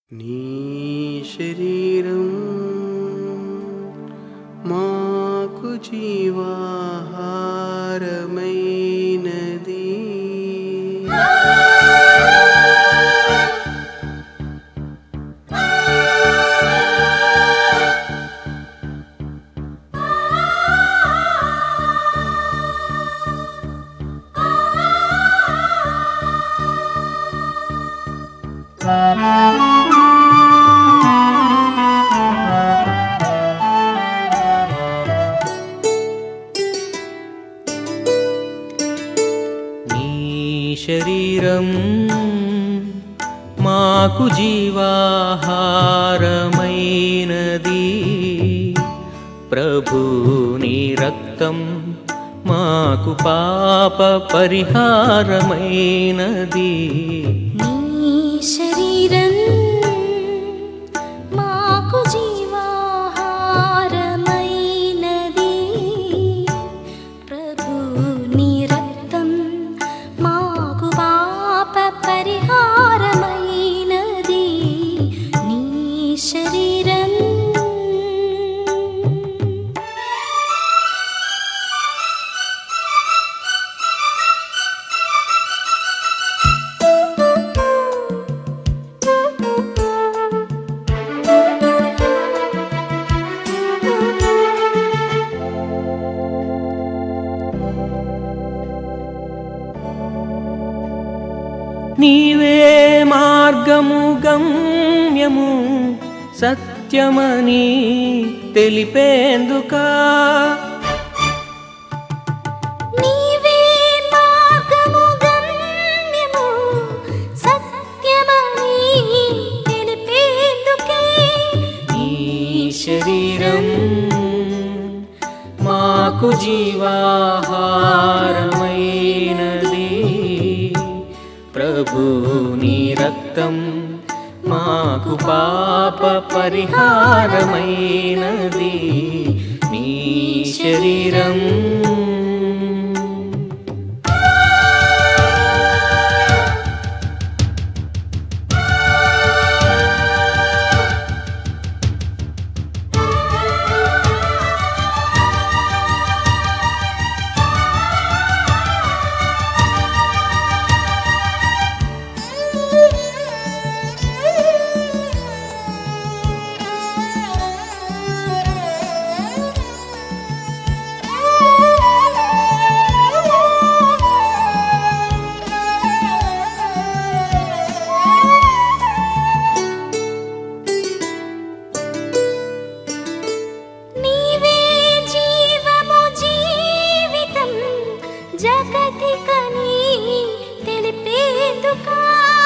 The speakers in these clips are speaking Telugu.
నీ శరీరం మాకు జీవాహారమైనది నీ శరీరం మాకు జీవాహారమైనది ప్రభు నీ రక్తం మాకు పాప పరిహారమైనది నీ శరీరం మాకు జీవాహారమైనది ప్రభు నీ రక్తం మాకు పాప పరిహారమైనది నీ శరీరం నీవే మార్గము గమ్యము సత్యమని తెలిపేందుకా నీవే మార్గము గమ్యము సత్యమని తెలిపేందుకే ఈ శరీరం మాకు జీవాహారమైనది ప్రభు నీ రక్తం మాకు పాప పరిహారమైనది నీ శరీరం నీవే జీవము జీవితం జగతికని తెలిపేందుకా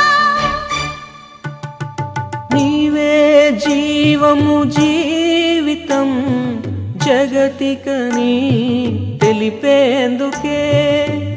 నీవే జీవము జీవితం జగతికని తెలిపేందుకే